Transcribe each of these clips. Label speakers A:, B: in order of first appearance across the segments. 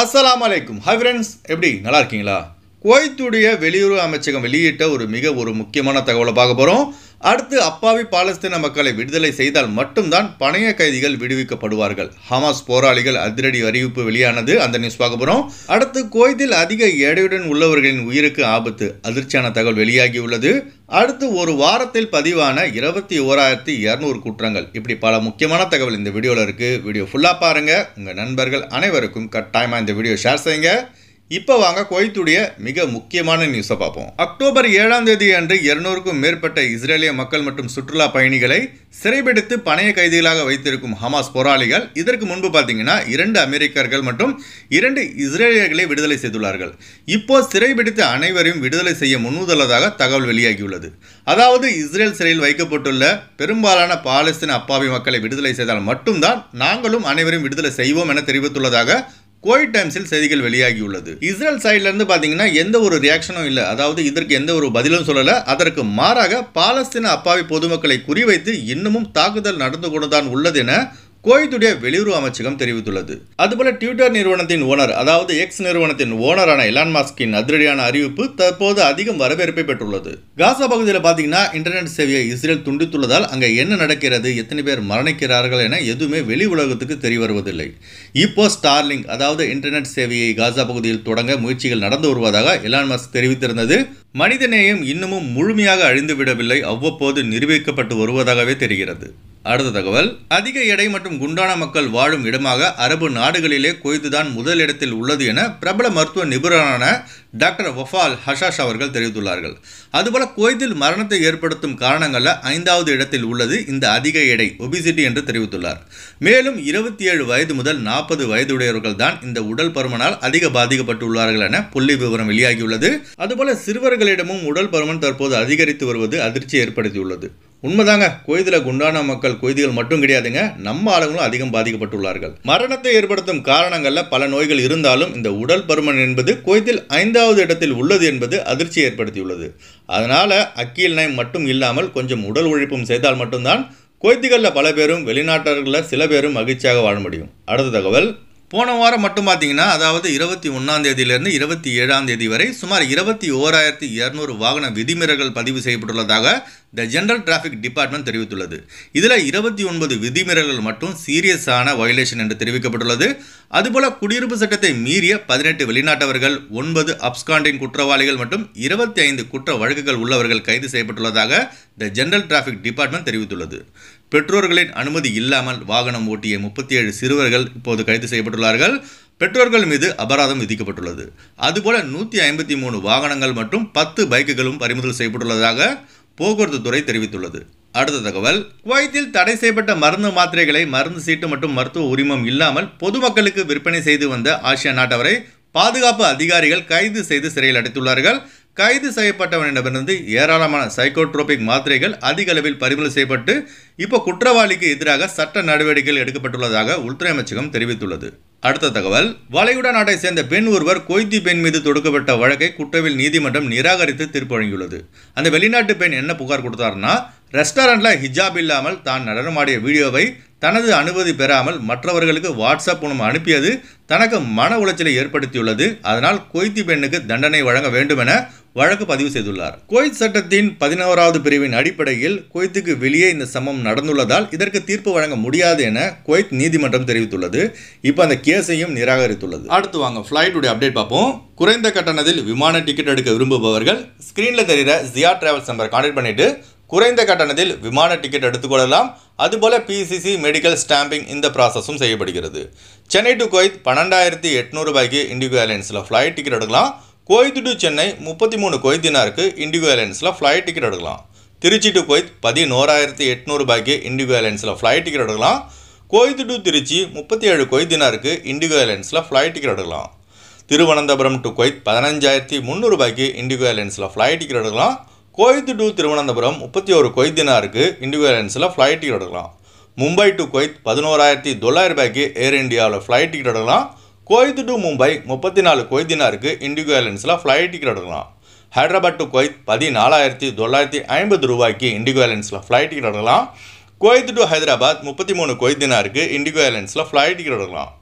A: அஸ்ஸலாமு அலைக்கும் hi friends எப்படி நல்லா இருக்கீங்களா குவைத்துடைய வெளியுறவு அமைச்சகம் வெளியிட்ட ஒரு மிக ஒரு முக்கியமான தகவலை பார்க்க போகிறோம் அடுத்து அப்பாவி பாலஸ்தீன மக்களை விடுதலை செய்தால் மட்டும்தான் பணைய கைதிகள் விடுவிக்கப்படுவார்கள் ஹமாஸ் போராளிகள் அதிரடி அறிவிப்பு வெளியானது அந்த நியூஸ் பார்க்க போகிறோம் அடுத்து குவைத்தில் அதிக எடையுடன் உள்ளவர்களின் உயிருக்கு ஆபத்து அதிர்ச்சியான தகவல் வெளியாகியுள்ளது அடுத்து ஒரு வாரத்தில் பதிவான இருபத்தி ஓராயிரத்தி இரநூறு குற்றங்கள் இப்படி பல முக்கியமான தகவல் இந்த வீடியோவில் இருக்குது வீடியோ ஃபுல்லாக பாருங்கள் உங்கள் நண்பர்கள் அனைவருக்கும் கட்டாயமாக இந்த வீடியோ ஷேர் செய்யுங்க இப்போ வாங்க குவைத்துடைய மிக முக்கியமான நியூஸை பார்ப்போம் அக்டோபர் ஏழாம் தேதி அன்று இருநூறுக்கும் மேற்பட்ட இஸ்ரேலிய மக்கள் மற்றும் சுற்றுலா பயணிகளை சிறைபிடித்து பணைய கைதிகளாக வைத்திருக்கும் ஹமாஸ் போராளிகள் இதற்கு முன்பு பார்த்தீங்கன்னா இரண்டு அமெரிக்கர்கள் மற்றும் இரண்டு இஸ்ரேலியர்களை விடுதலை செய்துள்ளார்கள் இப்போ சிறைபிடித்த அனைவரையும் விடுதலை செய்ய முன்னுதலதாக தகவல் வெளியாகியுள்ளது அதாவது இஸ்ரேல் சிறையில் வைக்கப்பட்டுள்ள பெரும்பாலான பாலஸ்தீன அப்பாவி மக்களை விடுதலை செய்தால் மட்டும்தான் நாங்களும் அனைவரையும் விடுதலை செய்வோம் என தெரிவித்துள்ளதாக கோயிட் டைம்ஸில் செய்திகள் வெளியாகியுள்ளது இஸ்ரேல் சைட்ல இருந்து பாத்தீங்கன்னா எந்த ஒரு ரியாக்ஷனும் இல்லை அதாவது இதற்கு எந்த ஒரு பதிலும் சொல்லல அதற்கு மாறாக பாலஸ்தீன அப்பாவி பொதுமக்களை குறிவைத்து இன்னமும் தாக்குதல் நடந்து கொண்டுதான் உள்ளது என குவைத்துடைய வெளியுறவு அமைச்சகம் தெரிவித்துள்ளது அதுபோல ட்விட்டர் நிறுவனத்தின் ஓனர் அதாவது எக்ஸ் நிறுவனத்தின் ஓனரான எலான் மாஸ்கின் அதிரடியான அறிவிப்பு தற்போது அதிகம் வரவேற்பை பெற்றுள்ளது காசா பகுதியில் பார்த்தீங்கன்னா இன்டர்நெட் சேவையை இஸ்ரேல் துண்டித்துள்ளதால் அங்கே என்ன நடக்கிறது எத்தனை பேர் மரணிக்கிறார்கள் என எதுவுமே வெளி உலகத்துக்கு தெரிய வருவதில்லை இப்போ ஸ்டார்லிங் அதாவது இன்டர்நெட் சேவையை காசா பகுதியில் தொடங்க முயற்சிகள் நடந்து வருவதாக எலான் மாஸ்க் தெரிவித்திருந்தது மனிதநேயம் இன்னமும் முழுமையாக அழிந்துவிடவில்லை அவ்வப்போது நிரூபிக்கப்பட்டு வருவதாகவே தெரிகிறது அடுத்த தகவல் அதிக எடை மற்றும் குண்டான மக்கள் வாழும் இடமாக அரபு நாடுகளிலே குவைத்துதான் முதல் இடத்தில் உள்ளது என பிரபல மருத்துவ நிபுணரான டாக்டர் வஃபால் ஹஷாஷ் அவர்கள் தெரிவித்துள்ளார்கள் அதுபோல குவைத்தில் மரணத்தை ஏற்படுத்தும் காரணங்களில் ஐந்தாவது இடத்தில் உள்ளது இந்த அதிக எடை ஒபிசிட்டி என்று தெரிவித்துள்ளார் மேலும் இருபத்தி ஏழு வயது முதல் நாற்பது வயதுடையவர்கள் தான் இந்த உடல் பருமனால் அதிக பாதிக்கப்பட்டுள்ளார்கள் என புள்ளி விவரம் வெளியாகியுள்ளது அதுபோல சிறுவர்களிடமும் உடல் பருமன் தற்போது அதிகரித்து வருவது அதிர்ச்சி ஏற்படுத்தியுள்ளது உண்மைதாங்க கொய்தில் குண்டான மக்கள் கொய்திகள் மட்டும் கிடையாதுங்க நம்ம ஆளுங்களும் அதிகம் பாதிக்கப்பட்டுள்ளார்கள் மரணத்தை ஏற்படுத்தும் காரணங்களில் பல நோய்கள் இருந்தாலும் இந்த உடல் பருமன் என்பது கொய்தில் ஐந்தாவது இடத்தில் உள்ளது என்பது அதிர்ச்சி ஏற்படுத்தியுள்ளது அதனால் அக்கீல் நயம் மட்டும் இல்லாமல் கொஞ்சம் உடல் உழைப்பும் செய்தால் மட்டும்தான் கொய்திகளில் பல பேரும் வெளிநாட்டர்களில் சில பேரும் மகிழ்ச்சியாக வாழ முடியும் அடுத்த தகவல் போன வாரம் மட்டும் பார்த்தீங்கன்னா அதாவது இருபத்தி ஒன்றாம் தேதியிலிருந்து இருபத்தி ஏழாம் தேதி வரை சுமார் இருபத்தி ஓராயிரத்தி இரநூறு வாகன விதிமீறல்கள் பதிவு செய்யப்பட்டுள்ளதாக த ஜெனரல் டிராஃபிக் டிபார்ட்மெண்ட் தெரிவித்துள்ளது இதில் இருபத்தி ஒன்பது விதிமீறல்கள் மட்டும் சீரியஸான வயலேஷன் என்று தெரிவிக்கப்பட்டுள்ளது அதுபோல குடியிருப்பு சட்டத்தை மீறிய பதினெட்டு வெளிநாட்டவர்கள் ஒன்பது அப்ஸ்காண்டின் குற்றவாளிகள் மற்றும் இருபத்தி ஐந்து குற்ற வழக்குகள் உள்ளவர்கள் கைது செய்யப்பட்டுள்ளதாக த ஜெனரல் டிராஃபிக் டிபார்ட்மெண்ட் தெரிவித்துள்ளது பெற்றோர்களின் அனுமதி இல்லாமல் வாகனம் ஓட்டிய முப்பத்தி ஏழு சிறுவர்கள் இப்போது கைது செய்யப்பட்டுள்ளார்கள் பெற்றோர்கள் மீது அபராதம் விதிக்கப்பட்டுள்ளது அதுபோல நூற்றி ஐம்பத்தி மூணு வாகனங்கள் மற்றும் பத்து பைக்குகளும் பறிமுதல் செய்யப்பட்டுள்ளதாக போக்குவரத்து துறை தெரிவித்துள்ளது அடுத்த தகவல் குவைத்தில் தடை செய்யப்பட்ட மருந்து மாத்திரைகளை மருந்து சீட்டு மற்றும் மருத்துவ உரிமம் இல்லாமல் பொதுமக்களுக்கு விற்பனை செய்து வந்த ஆசியா நாட்டவரை பாதுகாப்பு அதிகாரிகள் கைது செய்து சிறையில் அடைத்துள்ளார்கள் கைது செய்யப்பட்டவனிடமிருந்து ஏராளமான சைக்கோட்ரோபிக் மாத்திரைகள் அதிக அளவில் பறிமுதல் செய்யப்பட்டு இப்போ குற்றவாளிக்கு எதிராக சட்ட நடவடிக்கைகள் எடுக்கப்பட்டுள்ளதாக உள்துறை அமைச்சகம் தெரிவித்துள்ளது அடுத்த தகவல் வளைகுடா நாட்டை சேர்ந்த பெண் ஒருவர் கொய்தி பெண் மீது தொடுக்கப்பட்ட வழக்கை குற்றவியல் நீதிமன்றம் நிராகரித்து தீர்ப்பு வழங்கியுள்ளது அந்த வெளிநாட்டு பெண் என்ன புகார் கொடுத்தாருன்னா ரெஸ்டாரண்ட்ல ஹிஜாப் இல்லாமல் தான் நடனமாடிய வீடியோவை தனது அனுமதி பெறாமல் மற்றவர்களுக்கு வாட்ஸ்அப் மூலம் அனுப்பியது தனக்கு மன உளைச்சலை ஏற்படுத்தியுள்ளது அதனால் கொய்தி பெண்ணுக்கு தண்டனை வழங்க வேண்டும் என வழக்கு பதிவு செய்துள்ளார் குவைத் சட்டத்தின் பதினோராவது பிரிவின் அடிப்படையில் குவைத்துக்கு வெளியே இந்த சம்பவம் நடந்துள்ளதால் இதற்கு தீர்ப்பு வழங்க முடியாது என குவைத் நீதிமன்றம் தெரிவித்துள்ளது இப்போ அந்த கேஸையும் நிராகரித்துள்ளது அடுத்து வாங்க ஃப்ளைட்டுடைய அப்டேட் பார்ப்போம் குறைந்த கட்டணத்தில் விமான டிக்கெட் எடுக்க விரும்புபவர்கள் ஸ்க்ரீனில் தெரிகிற ஜியா டிராவல்ஸ் நம்பர் கான்டாக்ட் பண்ணிட்டு குறைந்த கட்டணத்தில் விமான டிக்கெட் எடுத்துக்கொள்ளலாம் அதுபோல பிசிசி மெடிக்கல் ஸ்டாம்பிங் இந்த ப்ராசஸும் செய்யப்படுகிறது சென்னை டு கோயத் பன்னெண்டாயிரத்தி எட்நூறு ரூபாய்க்கு இண்டிகோ ஏர்லைன்ஸில் ஃப்ளைட் டிக்கெட் எடுக்கலாம் கோயத் டு சென்னை முப்பத்தி மூணு கொய்தினாருக்கு இண்டிகோ ஏர்லைன்ஸில் ஃப்ளைட் டிக்கெட் எடுக்கலாம் திருச்சி டு கோயத் பதினோராயிரத்தி எட்நூறு ரூபாய்க்கு இண்டிகோ ஏர்லைன்ஸில் ஃப்ளைட் டிக்கெட் எடுக்கலாம் கோயத் டு திருச்சி முப்பத்தி ஏழு கொய்தினாருக்கு இண்டிகோ ஏர்லைன்ஸில் ஃப்ளைட் டிக்கெட் எடுக்கலாம் திருவனந்தபுரம் டு கொய்த் பதினஞ்சாயிரத்தி முந்நூறு ரூபாய்க்கு இண்டிகோ ஏர்லைன்ஸில் ஃப்ளைட் டிக்கெட் எடுக்கலாம் கோயத் டு திருவனந்தபுரம் முப்பத்தி ஒரு கொய்தினாருக்கு இண்டிகோ ஏர்லைன்ஸில் ஃப்ளைட் டிக்கெட் எடுக்கலாம் மும்பை டு கொய்த் பதினோராயிரத்தி தொள்ளாயிரம் ரூபாய்க்கு ஏர் இந்தியாவில் ஃப்ளைட் டிக்கெட் எடுக்கலாம் கோயத் டு மும்பை முப்பத்தி நாலு கொய்தினாருக்கு இண்டிகோ ஏர்லைன்ஸில் ஃப்ளைட் டிக்கெட் எடுக்கலாம் ஹைதராபாத் டு கொய்த் பதினாலாயிரத்தி தொள்ளாயிரத்தி ஐம்பது ரூபாய்க்கு இண்டிகோ ஏர்லைன்ஸில் ஃப்ளைட் டிக்கெட் எடுக்கலாம் குவைத் டு ஹைதராபாத் முப்பத்தி மூணு குவைத் தினாருக்கு இண்டிகோ ஏர்லைன்ஸில் ஃப்ளைட் டிக்கெட் எடுக்கலாம்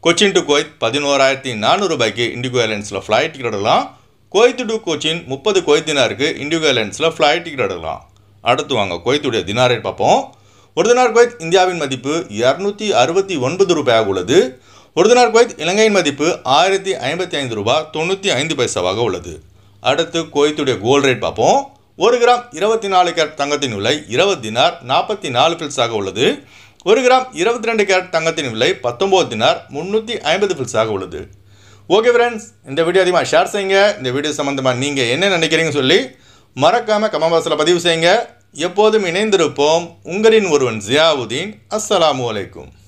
A: கொச்சின் டு குவைத் பதினோராயிரத்தி நானூறு ரூபாய்க்கு இண்டிகோ ஏர்லைன்ஸில் ஃப்ளைட் டிக்கெட் எடுக்கலாம் குவைத் டு கொச்சின் முப்பது குவைத் தினாருக்கு இண்டிகோ ஏர்லைன்ஸில் ஃப்ளைட் டிக்கெட் எடுக்கலாம் அடுத்து வாங்க குவைத்துடைய தினார் ரேட் பார்ப்போம் ஒரு தினார் குவைத் இந்தியாவின் மதிப்பு இரநூத்தி அறுபத்தி ஒன்பது ரூபாயாக உள்ளது ஒரு தினார் குவைத் இலங்கையின் மதிப்பு ஆயிரத்தி ஐம்பத்தி ஐந்து ரூபாய் தொண்ணூற்றி ஐந்து பைசாவாக உள்ளது அடுத்து குவைத்துடைய கோல்ட் ரேட் பார்ப்போம் ஒரு கிராம் இருபத்தி நாலு கேரட் தங்கத்தின் விலை இருபது தினார் நாற்பத்தி நாலு பில்ஸாக உள்ளது ஒரு கிராம் இருபத்தி ரெண்டு கேரட் தங்கத்தின் விலை பத்தொம்போது தினார் முந்நூற்றி ஐம்பது பில்ஸாக உள்ளது ஓகே ஃப்ரெண்ட்ஸ் இந்த வீடியோ அதிகமாக ஷேர் செய்யுங்க இந்த வீடியோ சம்மந்தமாக நீங்கள் என்ன நினைக்கிறீங்கன்னு சொல்லி மறக்காமல் கமெண்ட் பாக்ஸில் பதிவு செய்யுங்க எப்போதும் இணைந்திருப்போம் உங்களின் ஒருவன் ஜியாவுதீன் அஸ்ஸலாமு அலைக்கும்